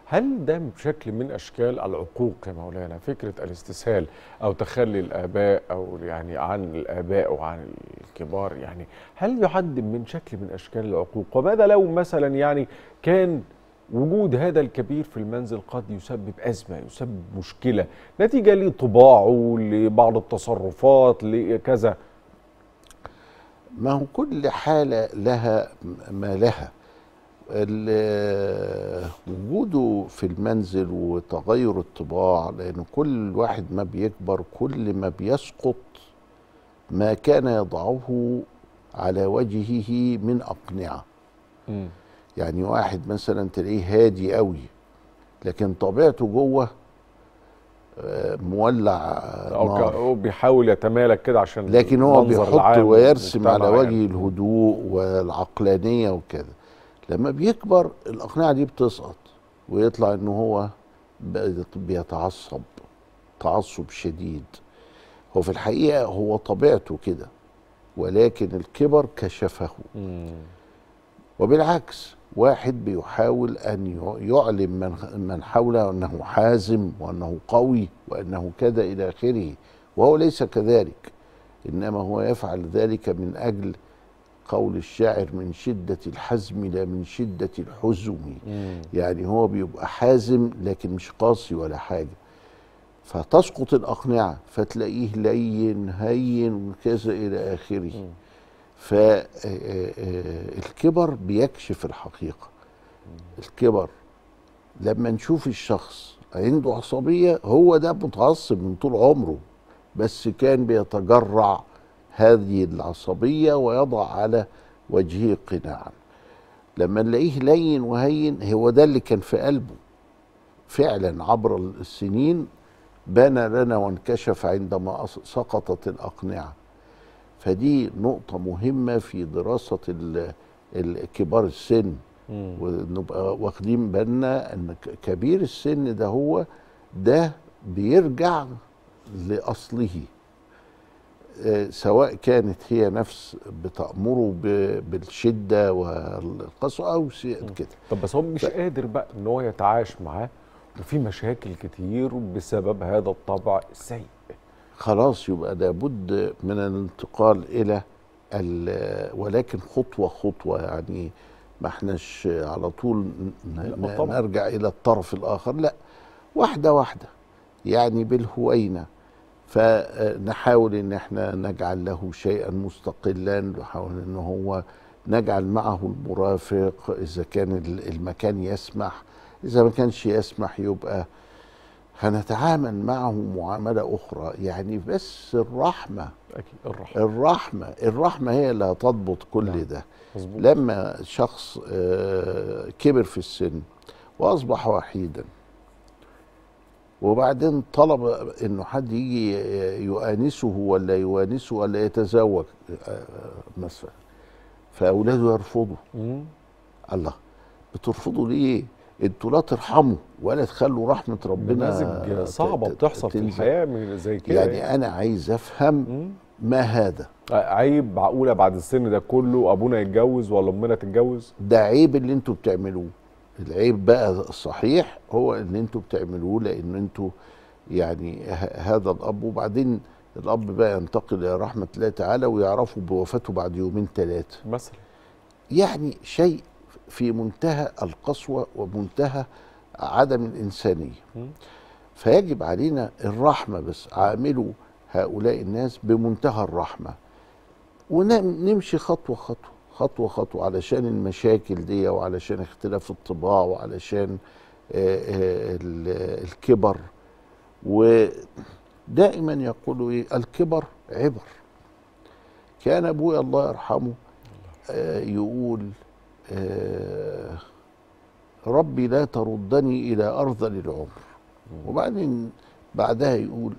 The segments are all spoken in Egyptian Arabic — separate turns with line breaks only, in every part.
هل ده بشكل من اشكال العقوق يا مولانا فكره الاستسهال او تخلي الاباء او يعني عن الاباء وعن الكبار يعني هل يعد من شكل من اشكال العقوق وماذا لو مثلا يعني كان وجود هذا الكبير في المنزل قد يسبب ازمه يسبب مشكله نتيجه لطباعه لبعض التصرفات لكذا
ما هو كل حالة لها ما لها ال- وجوده في المنزل وتغير الطباع لأن كل واحد ما بيكبر كل ما بيسقط ما كان يضعه على وجهه من أقنعة
مم.
يعني واحد مثلا تلاقيه هادي قوي لكن طبيعته جوه آه، مولع
او ك-
نار
هو بيحاول يتمالك كده عشان
لكن هو
المنظر
بيحط
العام
ويرسم على
للمجتمع
وجه
يعني.
الهدوء والعقلانية وكده لما بيكبر الأقنعة دي بتسقط ويطلع إن هو بقى بيتعصب تعصب شديد هو في الحقيقة هو طبيعته كده ولكن الكبر كشفه
مم.
وبالعكس واحد بيحاول ان يعلم من من حوله انه حازم وانه قوي وانه كذا الى اخره وهو ليس كذلك انما هو يفعل ذلك من اجل قول الشاعر من شده الحزم لا من شده الحزم
مم.
يعني هو بيبقى حازم لكن مش قاسي ولا حاجه فتسقط الاقنعه فتلاقيه لين هين وكذا الى اخره
مم.
فالكبر بيكشف الحقيقة الكبر لما نشوف الشخص عنده عصبية هو ده متعصب من طول عمره بس كان بيتجرع هذه العصبية ويضع على وجهه قناعا لما نلاقيه لين وهين هو ده اللي كان في قلبه فعلا عبر السنين بان لنا وانكشف عندما أس- سقطت الأقنعة فدي نقطة مهمة في دراسة ال- ال- كبار السن
مم.
ونبقى واخدين بالنا ان ك- كبير السن ده هو ده بيرجع لأصله آه، سواء كانت هي نفس بتأمره ب- بالشدة والقسوة أو شيء كده
طب بس هو مش قادر بقى ان هو يتعايش معاه وفي مشاكل كتير بسبب هذا الطبع السيء
خلاص يبقى لابد من الانتقال الى ال- ولكن خطوه خطوه يعني ما احناش على طول ن-
لا،
ن-
طبعا.
نرجع الى الطرف الاخر لا واحده واحده يعني بالهوينه فنحاول ان احنا نجعل له شيئا مستقلا نحاول ان هو نجعل معه المرافق اذا كان ال- المكان يسمح اذا ما كانش يسمح يبقى هنتعامل معه معامله اخرى يعني بس الرحمه
اكيد الرحمه
الرحمه الرحمه هي اللي هتضبط كل
نعم.
ده
مظبوط
لما شخص آه، كبر في السن واصبح وحيدا وبعدين طلب انه حد يجي يؤانسه ولا يوانسه ولا يتزوج آه، مثلا فاولاده يرفضوا
مم.
الله بترفضوا ليه انتوا لا ترحموا ولا تخلوا رحمه ربنا
نماذج
ت-
صعبه
ت-
بتحصل في
تنزل.
الحياه من زي كده
يعني انا عايز افهم
مم.
ما هذا
عيب معقوله بعد السن ده كله ابونا يتجوز ولا امنا تتجوز
ده عيب اللي انتوا بتعملوه العيب بقى الصحيح هو ان انتوا بتعملوه لان انتوا يعني ه- هذا الاب وبعدين الاب بقى ينتقل الى رحمه الله تعالى ويعرفوا بوفاته بعد يومين ثلاثه
مثلا
يعني شيء في منتهى القسوه ومنتهى عدم الانسانيه
مم.
فيجب علينا الرحمه بس عاملوا هؤلاء الناس بمنتهى الرحمه ونمشي خطوه خطوه خطوه خطوه علشان المشاكل دي وعلشان اختلاف الطباع وعلشان آه، آه، ال- الكبر ودائما يقولوا ايه الكبر عبر كان ابويا الله يرحمه آه، يقول آه، ربي لا تردني الى ارذل العمر وبعدين بعدها يقول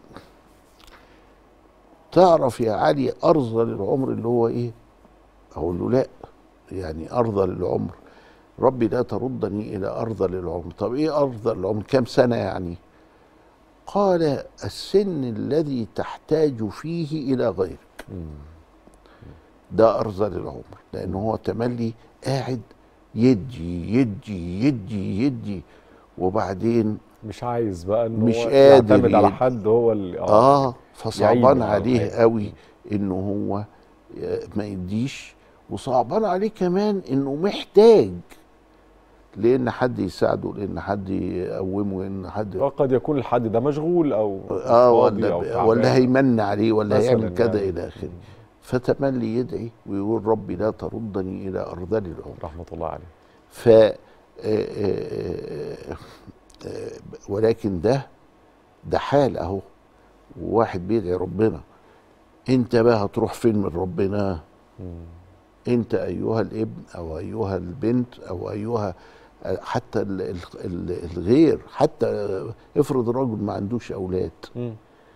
تعرف يا علي ارذل العمر اللي هو ايه اقول له لا يعني ارذل العمر ربي لا تردني الى ارذل العمر طب ايه ارذل العمر كم سنه يعني قال السن الذي تحتاج فيه الى غيرك
مم.
ده ارذل العمر لان هو تملي قاعد يدي يدي يدي يدي وبعدين
مش عايز بقى انه
مش
هو
قادر
يعتمد على
يد-
حد هو اللي
اه فصعبان
يعينه على
عليه
الحياة.
قوي انه هو آه، ما يديش وصعبان عليه كمان انه محتاج لان حد يساعده لان حد يقومه لان حد
وقد يكون الحد ده مشغول او
اه
فاضي أو
ولا
تعبان.
ولا هيمن عليه ولا
مثلاً
هيعمل كذا
يعني.
الى اخره فتملي يدعي ويقول ربي لا تردني الى ارذل العمر
رحمه الله عليه
ف آه، آه، آه، ولكن ده ده حال اهو وواحد بيدعي ربنا انت بقى هتروح فين من ربنا انت ايها الابن او ايها البنت او ايها حتى ال- ال- ال- الغير حتى افرض الرجل ما عندوش اولاد
مم.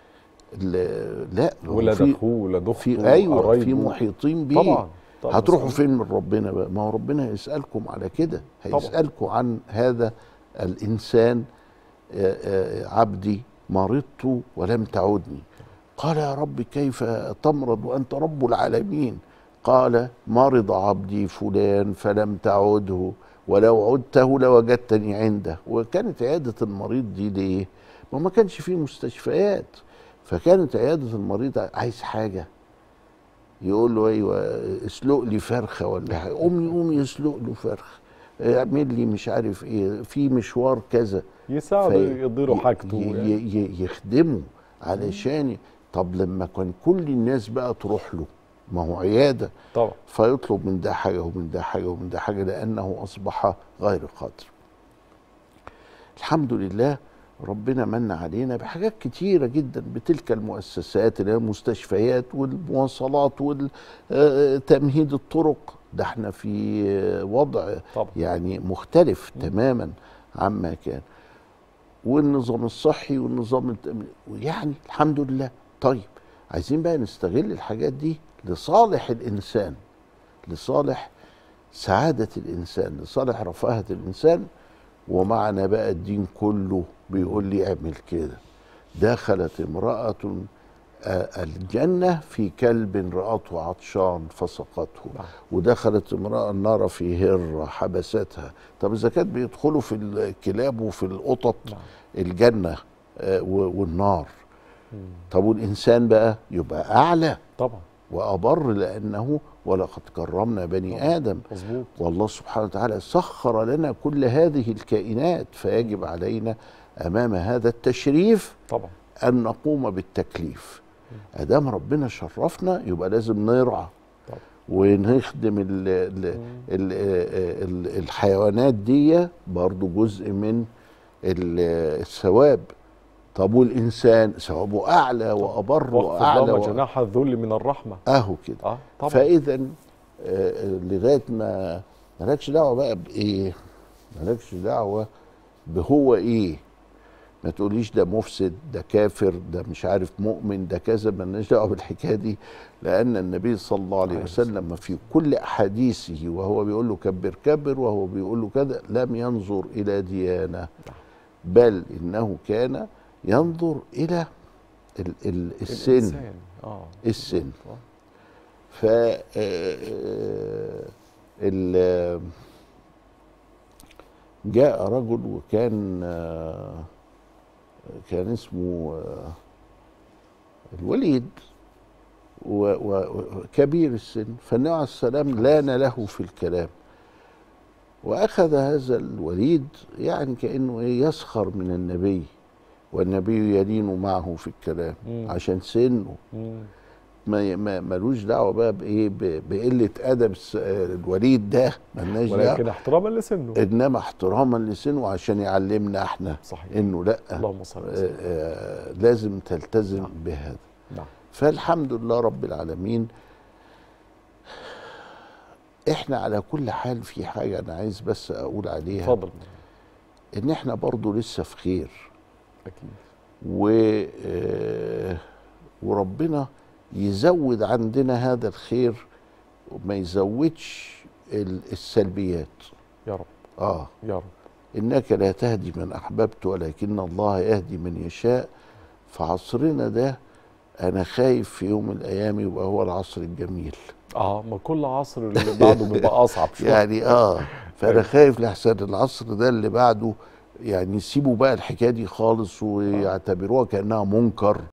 ال- لا هو
ولا
في
ده اخوه ولا ده
في
أخته،
ايوه في
قرايبه.
محيطين بيه
طبعا طبعا
هتروحوا
بس-
فين من ربنا بقى ما هو ربنا هيسألكم على كده
طبعا.
هيسألكم عن هذا الإنسان آه، آه، عبدي مرضت ولم تعودني قال يا رب كيف تمرض وأنت رب العالمين قال مرض عبدي فلان فلم تعده ولو عدته لوجدتني عنده وكانت عيادة المريض دي ليه ما ما كانش فيه مستشفيات فكانت عيادة المريض عايز حاجة يقول له ايوه اسلق لي فرخه ولا حاجه قومي قومي اسلق له فرخه اعمل لي مش عارف ايه في مشوار كذا
يساعده
في-
يديله
ي-
حاجته
ي-
يعني.
ي- ي- يخدمه علشان ي- طب لما كان كل الناس بقى تروح له ما هو عياده
طبعا
فيطلب من ده حاجه ومن ده حاجه ومن ده حاجه لانه اصبح غير قادر. الحمد لله ربنا من علينا بحاجات كتيرة جدا بتلك المؤسسات اللي هي المستشفيات والمواصلات وتمهيد الطرق ده احنا في وضع
طبعا
يعني مختلف تماما عما كان والنظام الصحي والنظام التأمين يعني الحمد لله طيب عايزين بقى نستغل الحاجات دي لصالح الإنسان لصالح سعادة الإنسان لصالح رفاهة الإنسان ومعنا بقى الدين كله بيقول لي اعمل كده دخلت امرأة آه، الجنة في كلب رأته عطشان فسقته
نعم.
ودخلت امرأة النار في هرة حبستها طب إذا كانت بيدخلوا في الكلاب وفي القطط
نعم.
الجنة آه، و- والنار
مم.
طب والإنسان بقى يبقى أعلى
طبعا
وأبر لأنه ولقد كرمنا بني
طبعا.
آدم
مظبوط
والله سبحانه وتعالى سخر لنا كل هذه الكائنات فيجب علينا امام هذا التشريف
طبعا
ان نقوم بالتكليف ادام ربنا شرفنا يبقى لازم نرعى
طبعا.
ونخدم ال ال ال ال الحيوانات دي برضو جزء من ال- الثواب طب والانسان ثوابه اعلى وابر
واخفض
واعلى
لهما
و...
جناح الذل من الرحمه
اهو كده
اه طبعا
فاذا آه، لغايه ما مالكش دعوه بقى بايه مالكش دعوه بهو ايه ما تقوليش ده مفسد ده كافر ده مش عارف مؤمن ده كذا مالناش دعوه بالحكايه دي لان النبي صلى الله عليه
عليه
وسلم في كل احاديثه وهو بيقول له كبر كبر وهو بيقول له كذا لم ينظر الى ديانه بل انه كان ينظر الى ال- ال- السن
الإنسان. اه
السن
آه.
ف آه، آه، ال- جاء رجل وكان آه، كان اسمه آه، الوليد و- و- وكبير السن فالنبي عليه السلام لان له في الكلام واخذ هذا الوليد يعني كانه ايه يسخر من النبي والنبي يلين معه في الكلام
مم.
عشان سنه
مم.
ما ما- ملوش دعوه بقى بايه ب- بقله ادب الس- الوليد ده ملناش
ولكن
دعوه
احتراما لسنه
انما احتراما لسنه عشان يعلمنا احنا
صحيح
انه لا
اللهم صل
آه،
وسلم
آه، لازم تلتزم
نعم.
بهذا
نعم
فالحمد لله رب العالمين احنا على كل حال في حاجه انا عايز بس اقول عليها
اتفضل
ان احنا برضو لسه في خير
اكيد
و آه، وربنا يزود عندنا هذا الخير وما يزودش ال- السلبيات
يا رب
اه
يا رب
انك لا تهدي من احببت ولكن الله يهدي من يشاء فعصرنا ده انا خايف في يوم من الايام يبقى هو العصر الجميل
اه ما كل عصر اللي بعده بيبقى اصعب شويه
يعني اه فانا خايف لحسن العصر ده اللي بعده يعني يسيبوا بقى الحكايه دي خالص ويعتبروها كانها منكر